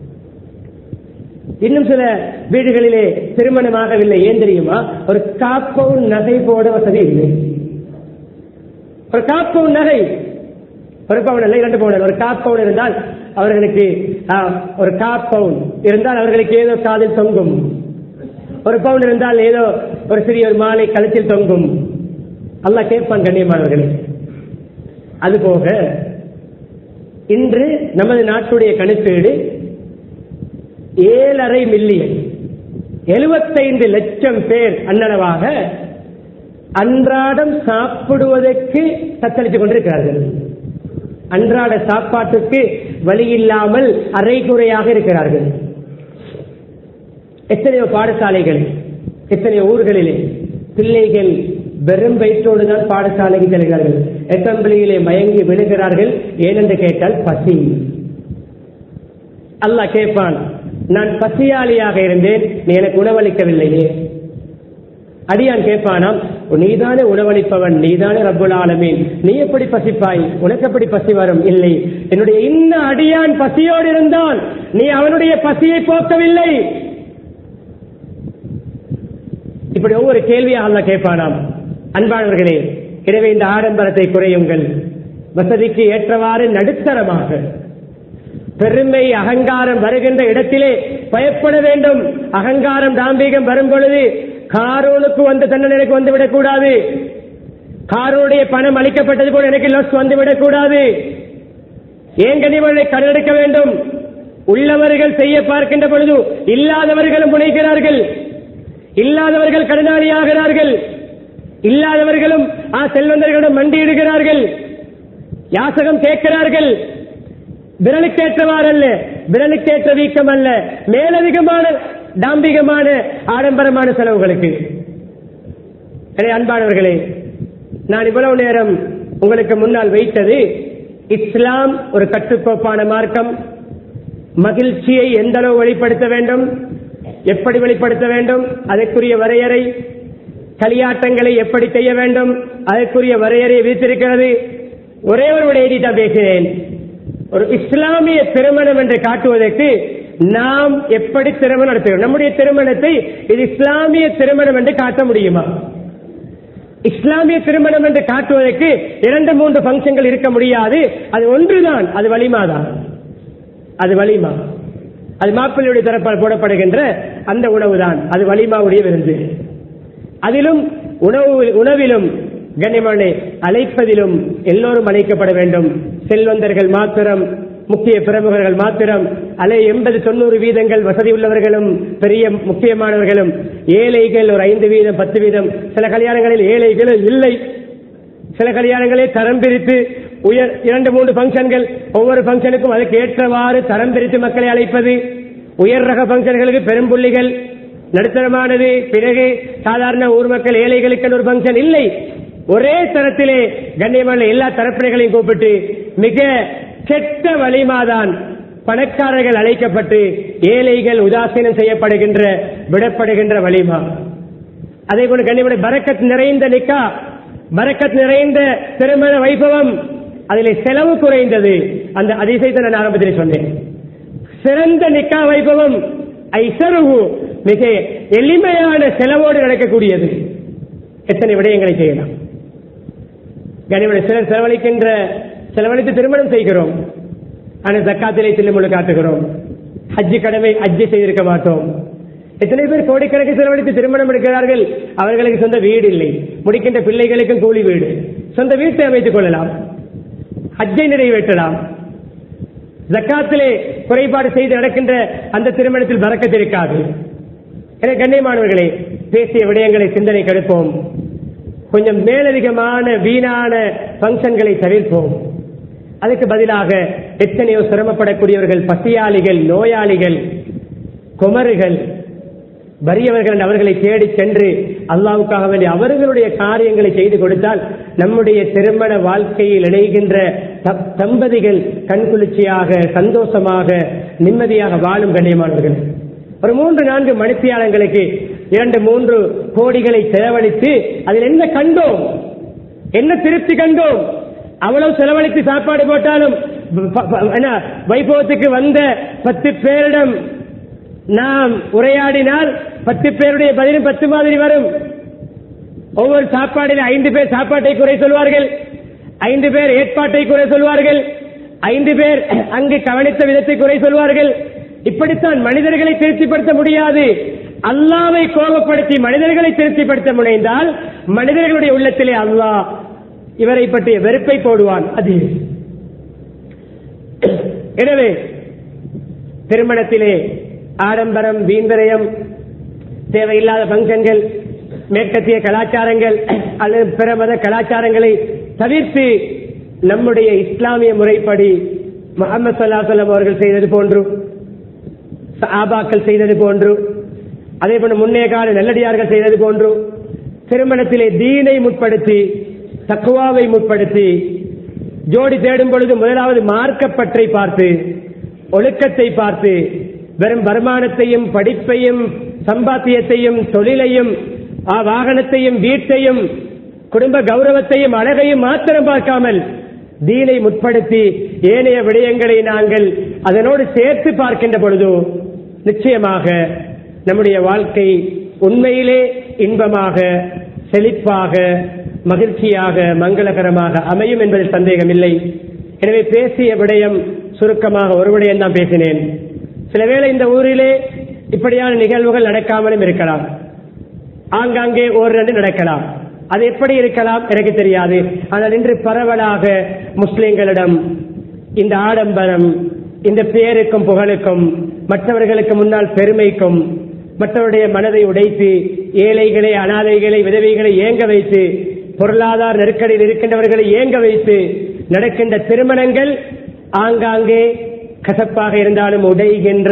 A: இன்னும் சில வீடுகளிலே திருமணமாகவில்லை ஏன் தெரியுமா ஒரு காப்பவுன் நகை போட வசதி இல்லை ஒரு காப்பவுன் நகை ஒரு பவுன் இல்லை இரண்டு பவுன் ஒரு காப்பவுன் இருந்தால் அவர்களுக்கு ஒரு காப்பவுன் இருந்தால் அவர்களுக்கு ஏதோ காதில் தொங்கும் ஒரு பவுன் இருந்தால் ஏதோ ஒரு சிறிய ஒரு மாலை கழுத்தில் தொங்கும் அல்ல கேட்பான் கண்ணியமானவர்களே அதுபோக இன்று நமது நாட்டுடைய கணக்கீடு ஏழரை மில்லியன் எழுபத்தைந்து லட்சம் பேர் அன்னளவாக அன்றாடம் சாப்பிடுவதற்கு தத்தளித்துக் கொண்டிருக்கிறார்கள் அன்றாட சாப்பாட்டுக்கு வழி இல்லாமல் அரைகுறையாக இருக்கிறார்கள் எத்தனையோ பாடசாலைகள் எத்தனையோ ஊர்களிலே பிள்ளைகள் வெறும் வயிற்றோடு தான் பாடசாலைக்கு செல்கிறார்கள் அசம்பிளியிலே மயங்கி விழுகிறார்கள் ஏனென்று கேட்டால் பசி அல்லாஹ் கேட்பான் நான் பசியாளியாக இருந்தேன் நீ எனக்கு உணவளிக்கவில்லையே அடியான் கேட்பானாம் நீதானே உணவளிப்பவன் நீதானே ரப்புல் ஆலமீன் நீ எப்படி பசிப்பாய் உனக்கு எப்படி பசி வரும் இல்லை என்னுடைய இந்த அடியான் பசியோடு இருந்தான் நீ அவனுடைய பசியை போக்கவில்லை இப்படி ஒவ்வொரு கேள்வியாக அல்ல கேட்பானாம் அன்பானவர்களே எனவே இந்த ஆடம்பரத்தை குறையுங்கள் வசதிக்கு ஏற்றவாறு நடுத்தரமாக பெருமை அகங்காரம் வருகின்ற இடத்திலே பயப்பட வேண்டும் அகங்காரம் தாம்பீகம் வரும் பொழுது காரோனுக்கு வந்த தண்டனைக்கு வந்து விடக்கூடாது காரோனுடைய பணம் அளிக்கப்பட்டது போல எனக்கு லொஸ் வந்து விடக்கூடாது ஏன் கனிமலை கடலெடுக்க வேண்டும் உள்ளவர்கள் செய்ய பார்க்கின்ற பொழுது இல்லாதவர்களும் முனைகிறார்கள் இல்லாதவர்கள் கடனாளி ஆகிறார்கள் இல்லாதவர்களும் ஆ செல்வந்தர்களிடம் மண்டியிடுகிறார்கள் யாசகம் கேட்கிறார்கள் விரலுக்கேற்றவாறு அல்ல விரலுக்கேற்ற வீக்கம் அல்ல மேலதிகமான தாம்பிகமான ஆடம்பரமான செலவுகளுக்கு எனவே அன்பானவர்களே நான் இவ்வளவு நேரம் உங்களுக்கு முன்னால் வைத்தது இஸ்லாம் ஒரு கட்டுக்கோப்பான மார்க்கம் மகிழ்ச்சியை எந்த அளவு வெளிப்படுத்த வேண்டும் எப்படி வெளிப்படுத்த வேண்டும் அதற்குரிய வரையறை களியாட்டங்களை எப்படி செய்ய வேண்டும் அதற்குரிய வரையறை விதித்திருக்கிறது ஒரே ஒரு விடையை தான் பேசினேன் ஒரு இஸ்லாமிய திருமணம் என்று காட்டுவதற்கு நாம் எப்படி திருமணம் நடத்துகிறோம் நம்முடைய திருமணத்தை இது இஸ்லாமிய திருமணம் என்று காட்ட முடியுமா இஸ்லாமிய திருமணம் என்று காட்டுவதற்கு இரண்டு மூன்று பங்கன்கள் இருக்க முடியாது அது ஒன்றுதான் அது வலிமாதான் அது வலிமா அது மாப்பிள்ளையுடைய தரப்பால் போடப்படுகின்ற அந்த உணவுதான் அது வலிமாவுடைய விருந்து அதிலும் உணவு உணவிலும் கண்ணியமானே அழைப்பதிலும் எல்லோரும் அழைக்கப்பட வேண்டும் செல்வந்தர்கள் மாத்திரம் முக்கிய பிரமுகர்கள் மாத்திரம் அலை எண்பது தொண்ணூறு வீதங்கள் வசதி உள்ளவர்களும் பெரிய முக்கியமானவர்களும் ஏழைகள் ஒரு ஐந்து வீதம் பத்து வீதம் சில கல்யாணங்களில் ஏழைகள் இல்லை சில கல்யாணங்களே தரம் பிரித்து உயர் இரண்டு மூன்று பங்கன்கள் ஒவ்வொரு பங்கனுக்கும் அதுக்கு ஏற்றவாறு தரம் பிரித்து மக்களை அழைப்பது உயர் ரக பங்கன்களுக்கு பெரும்புள்ளிகள் நடுத்தரமானது பிறகு சாதாரண ஊர் மக்கள் ஏழைகளுக்கு ஒரு பங்கன் இல்லை ஒரே தரத்திலே கண்ணியமான எல்லா தரப்பினர்களையும் கூப்பிட்டு மிக கெட்ட வலிமாதான் பணக்காரர்கள் அழைக்கப்பட்டு ஏழைகள் உதாசீனம் செய்யப்படுகின்ற விடப்படுகின்ற வலிமா அதே போல கண்ணியமான பரக்கத் நிறைந்த நிக்கா பரக்கத் நிறைந்த திருமண வைபவம் அதிலே செலவு குறைந்தது அந்த அதிசயத்தை நான் ஆரம்பத்தில் சொன்னேன் சிறந்த நிக்கா வைபவம் ஐசருகு மிக எளிமையான செலவோடு நடக்கக்கூடியது எத்தனை விடயங்களை செய்யலாம் கனிமனை சிலர் செலவழிக்கின்ற செலவழித்து திருமணம் செய்கிறோம் ஆனால் ஜக்காத்திலே சில்லுமுள்ள காட்டுகிறோம் ஹஜ்ஜு கடமை ஹஜ்ஜு செய்திருக்க மாட்டோம் எத்தனை பேர் கோடிக்கணக்கு செலவழித்து திருமணம் எடுக்கிறார்கள் அவர்களுக்கு சொந்த வீடு இல்லை முடிக்கின்ற பிள்ளைகளுக்கும் கூலி வீடு சொந்த வீட்டை அமைத்துக் கொள்ளலாம் ஹஜ்ஜை நிறைவேற்றலாம் ஜக்காத்திலே குறைபாடு செய்து நடக்கின்ற அந்த திருமணத்தில் பறக்கத்து இருக்காது எனவே கண்ணியமானவர்களே பேசிய விடயங்களை சிந்தனை கெடுப்போம் கொஞ்சம் மேலதிகமான வீணான பங்கன்களை தவிர்ப்போம் அதுக்கு பதிலாக எத்தனையோ சிரமப்படக்கூடியவர்கள் பசியாளிகள் நோயாளிகள் குமருகள் வறியவர்கள் அவர்களை தேடி சென்று அல்லாவுக்காக வேண்டிய அவர்களுடைய காரியங்களை செய்து கொடுத்தால் நம்முடைய திருமண வாழ்க்கையில் இணைகின்ற தம்பதிகள் கண்குளிர்ச்சியாக சந்தோஷமாக நிம்மதியாக வாழும் கண்ணியமானவர்கள் ஒரு மூன்று நான்கு மணித்தியாளங்களுக்கு இரண்டு மூன்று கோடிகளை செலவழித்து அதில் என்ன கண்டோம் என்ன திருப்தி கண்டோம் அவ்வளவு செலவழித்து சாப்பாடு போட்டாலும் வைபவத்துக்கு வந்த பத்து பேரிடம் நாம் உரையாடினால் பத்து பேருடைய பதிலும் பத்து மாதிரி வரும் ஒவ்வொரு சாப்பாடில் ஐந்து பேர் சாப்பாட்டை குறை சொல்வார்கள் ஐந்து பேர் ஏற்பாட்டை குறை சொல்வார்கள் ஐந்து பேர் அங்கு கவனித்த விதத்தை குறை சொல்வார்கள் இப்படித்தான் மனிதர்களை திருப்திப்படுத்த முடியாது அல்லாவை கோபப்படுத்தி மனிதர்களை திருப்திப்படுத்த முனைந்தால் மனிதர்களுடைய உள்ளத்திலே அல்லாஹ் இவரை பற்றிய வெறுப்பை போடுவான் அது எனவே திருமணத்திலே ஆடம்பரம் வீண்வரயம் தேவையில்லாத பங்கன்கள் மேற்கத்திய கலாச்சாரங்கள் அல்லது பிற மத கலாச்சாரங்களை தவிர்த்து நம்முடைய இஸ்லாமிய முறைப்படி முகமது சல்லாஹலம் அவர்கள் செய்தது போன்று ஆபாக்கள் செய்தது போன்று அதே போல முன்னே கால நல்லடியார்கள் செய்தது போன்று திருமணத்திலே தீனை முற்படுத்தி தக்குவாவை முற்படுத்தி ஜோடி தேடும் பொழுது முதலாவது மார்க்கப்பற்றை பார்த்து ஒழுக்கத்தை பார்த்து வெறும் வருமானத்தையும் படிப்பையும் சம்பாத்தியத்தையும் தொழிலையும் ஆ, வாகனத்தையும் வீட்டையும் குடும்ப கௌரவத்தையும் அழகையும் மாத்திரம் பார்க்காமல் தீனை முற்படுத்தி ஏனைய விடயங்களை நாங்கள் அதனோடு சேர்த்து பார்க்கின்ற பொழுது நிச்சயமாக நம்முடைய வாழ்க்கை உண்மையிலே இன்பமாக செழிப்பாக மகிழ்ச்சியாக மங்களகரமாக அமையும் என்பதில் சந்தேகமில்லை எனவே பேசிய விடயம் சுருக்கமாக ஒரு விடயம் தான் பேசினேன் சில வேளை இந்த ஊரிலே இப்படியான நிகழ்வுகள் நடக்காமலும் இருக்கலாம் ஆங்காங்கே ஒரு ரெண்டு நடக்கலாம் அது எப்படி இருக்கலாம் எனக்கு தெரியாது ஆனால் இன்று பரவலாக முஸ்லிம்களிடம் இந்த ஆடம்பரம் இந்த பேருக்கும் புகழுக்கும் மற்றவர்களுக்கு முன்னால் பெருமைக்கும் மற்றவருடைய மனதை உடைத்து ஏழைகளை அனாதைகளை விதவைகளை ஏங்க வைத்து பொருளாதார நெருக்கடியில் இருக்கின்றவர்களை ஏங்க வைத்து நடக்கின்ற திருமணங்கள் ஆங்காங்கே கசப்பாக இருந்தாலும் உடைகின்ற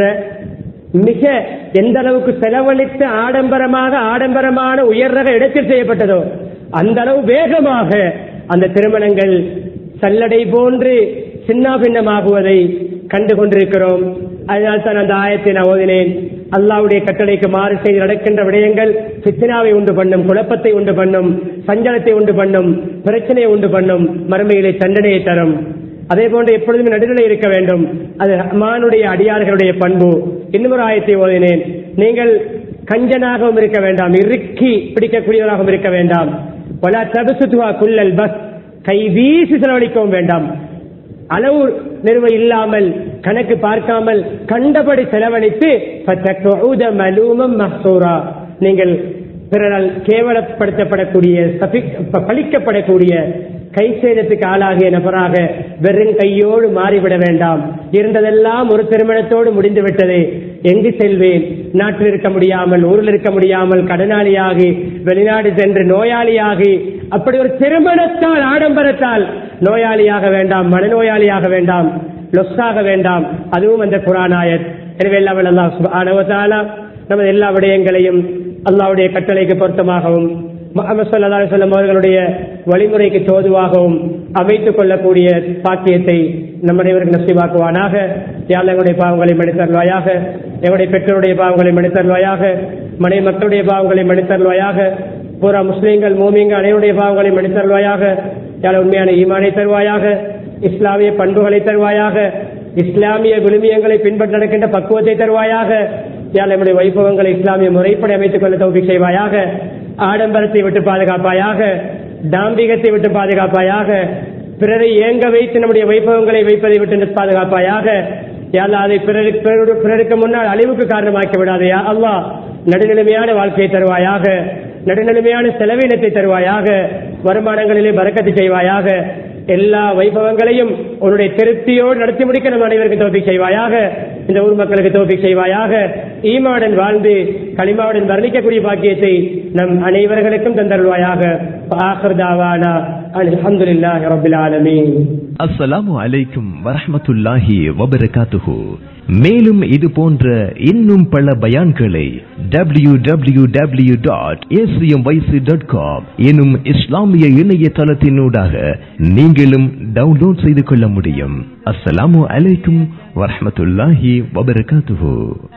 A: மிக எந்த அளவுக்கு செலவழித்து ஆடம்பரமாக ஆடம்பரமான உயர் ரக இடத்தில் செய்யப்பட்டதோ அந்த அளவு வேகமாக அந்த திருமணங்கள் சல்லடை போன்று சின்ன பின்னமாகுவதை கண்டு கொண்டிருக்கிறோம் அதனால் தான் அந்த ஆயத்தை நான் ஓதினேன் அல்லாவுடைய கட்டளைக்கு மாறு செய்து நடக்கின்ற விடயங்கள் சித்தனாவை உண்டு பண்ணும் குழப்பத்தை உண்டு பண்ணும் சஞ்சலத்தை உண்டு பண்ணும் பிரச்சனையை உண்டு பண்ணும் மறுமையிலே தண்டனையை தரும் அதே போன்று எப்பொழுதுமே நடுநிலை இருக்க வேண்டும் அது ரஹ்மானுடைய அடியார்களுடைய பண்பு இன்னொரு ஆயத்தை ஓதினேன் நீங்கள் கஞ்சனாகவும் இருக்க வேண்டாம் இறுக்கி பிடிக்கக்கூடியவராகவும் இருக்க வேண்டாம் பல தபசுத்துவா குல்லல் பஸ் கை வீசி செலவழிக்கவும் வேண்டாம் அளவு நிறுவ இல்லாமல் கணக்கு பார்க்காமல் கண்டபடி செலவழித்து ஃபதக்உத மலூமம் மஹ்சூரா நீங்கள் பிறரால் கேவலப்படுத்தப்படக்கூடிய சபி- ப- பழிக்கப்படக்கூடிய கை சேதத்துக்கு ஆளாகிய நபராக வெறும் கையோடு மாறிவிட வேண்டாம் இருந்ததெல்லாம் ஒரு திருமணத்தோடு முடிந்து விட்டது எங்கு செல்வேன் நாட்டில் இருக்க முடியாமல் ஊரில் இருக்க முடியாமல் கடனாளியாகி வெளிநாடு சென்று நோயாளியாகி அப்படி ஒரு திருமணத்தால் ஆடம்பரத்தால் நோயாளியாக வேண்டாம் மனநோயாளியாக வேண்டாம் லொஸ்ஸாக வேண்டாம் அதுவும் அந்த குரானாயத் எனவே எல்லாம் வல்ல அல்லாஹ் சுப்ஹானஹு வ தஆலா நமது எல்லா விடயங்களையும் அல்லாஹ்வுடைய கட்டளைக்கு பொருத்தமாகவும் முஹம்மது ஸல்லல்லாஹு அலைஹி வஸல்லம் அவர்களுடைய வழிமுறைக்கு தோதுவாகவும் அமைத்துக் கொள்ளக்கூடிய பாக்கியத்தை நம் அனைவருக்கு நசீவாக்குவானாக யாழ் எங்களுடைய பாவங்களை மன்னித்தருள்வாயாக எங்களுடைய பெற்றோருடைய பாவங்களை மன்னித்தருள்வாயாக மனை மக்களுடைய பாவங்களை மன்னித்தருள்வாயாக பூரா முஸ்லீம்கள் மூமிங்கள் அனைவருடைய பாவங்களை மன்னித்தருள்வாயாக யாழ் உண்மையான ஈமானை தருவாயாக இஸ்லாமிய பண்புகளை தருவாயாக இஸ்லாமிய விழுமியங்களை பின்பற்றி நடக்கின்ற பக்குவத்தை தருவாயாக யாழ் நம்முடைய வைபவங்களை இஸ்லாமிய முறைப்படி அமைத்துக் கொள்ள தௌஃபி செய்வாயாக ஆடம்பரத்தை விட்டு பாதுகாப்பாயாக தாம்பிகத்தை விட்டு பாதுகாப்பாயாக பிறரை ஏங்க வைத்து நம்முடைய வைபவங்களை வைப்பதை விட்டு பாதுகாப்பாயாக யாழ் அதை பிறருக்கு பிறரு- பிறருக்கு முன்னால் அழிவுக்கு காரணமாக்கி விடாதே யா அல்லாஹ் நடுநிலைமையான வாழ்க்கையை தருவாயாக நடுநிலைமையான செலவினத்தை தருவாயாக வருமானங்களிலே பறக்கத்து செய்வாயாக எல்லா வைபவங்களையும் உன்னுடைய திருப்தியோடு நடத்தி முடிக்க நம் அனைவருக்கும் தோப்பி செய்வாயாக இந்த ஊர் மக்களுக்கு தோப்பி செய்வாயாக ஈமாவுடன் வாழ்ந்து களிமாவுடன் வர்ணிக்கக்கூடிய பாக்கியத்தை நம் அனைவர்களுக்கும் தந்தருள்வாயாக ஆஹர் தாவானா அல்ஹம்துலில்லாஹி ரப்பில் ஆலமீன்
B: அஸ்ஸலாமு அலைக்கும் வரஹ்மத்துல்லாஹி வபரகாத்துஹு மேலும் இது போன்ற இன்னும் பல பயான்களை W W W dot dot com எனும் இஸ்லாமிய இணையதளத்தினூடாக நீங்களும் டவுன்லோட் செய்து கொள்ள முடியும் அஸ்ஸலாமு அலைக்கும் வரஹ்மத்துல்லாஹி வபரகாத்துஹு